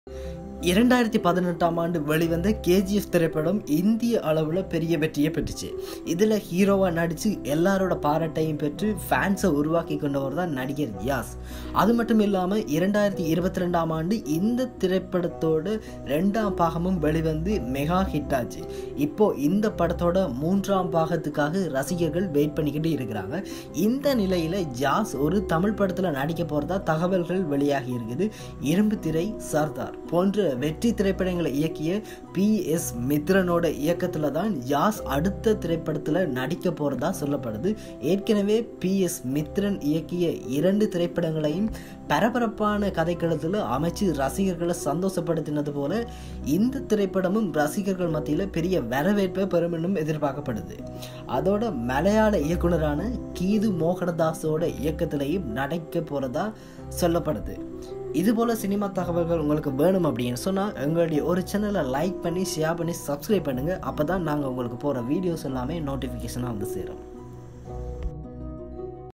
இரண்டாயிரத்தி பதினெட்டாம் ஆண்டு வெளிவந்த கேஜிஎஃப் திரைப்படம் இந்திய அளவில் பெரிய வெற்றியை பெற்றுச்சு இதில் ஹீரோவாக நடித்து எல்லாரோட பாராட்டையும் பெற்று ஃபேன்ஸை உருவாக்கி கொண்டவர் தான் நடிகர் யாஸ் அது மட்டும் இல்லாமல் இரண்டாயிரத்தி இருபத்தி ரெண்டாம் ஆண்டு இந்த திரைப்படத்தோட ரெண்டாம் பாகமும் வெளிவந்து மெகா ஹிட் ஆச்சு இப்போ இந்த படத்தோட மூன்றாம் பாகத்துக்காக ரசிகர்கள் வெயிட் பண்ணிக்கிட்டு இருக்கிறாங்க இந்த நிலையில் ஜாஸ் ஒரு தமிழ் படத்தில் நடிக்க போகிறதா தகவல்கள் வெளியாகி இருக்குது இரும்பு திரை சர்தார் போன்ற வெற்றி திரைப்படங்களை இயக்கிய பி எஸ் மித்ரனோட இயக்கத்தில் தான் யாஸ் அடுத்த திரைப்படத்தில் நடிக்க போகிறதா சொல்லப்படுது ஏற்கனவே பி எஸ் மித்ரன் இயக்கிய இரண்டு திரைப்படங்களையும் பரபரப்பான கதைக்களத்தில் அமைச்சு ரசிகர்களை சந்தோஷப்படுத்தினது போல இந்த திரைப்படமும் ரசிகர்கள் மத்தியில் பெரிய வரவேற்பை பெறும் என்றும் எதிர்பார்க்கப்படுது அதோட மலையாள இயக்குனரான கீது மோகனதாஸோட இயக்கத்திலையும் நடிக்க போகிறதா சொல்லப்படுது இது போல் சினிமா தகவல்கள் உங்களுக்கு வேணும் அப்படின்னு சொன்னால் எங்களுடைய ஒரு சேனலை லைக் பண்ணி ஷேர் பண்ணி சப்ஸ்கிரைப் பண்ணுங்கள் அப்போ தான் நாங்கள் உங்களுக்கு போகிற வீடியோஸ் எல்லாமே நோட்டிஃபிகேஷனாக வந்து சேரும்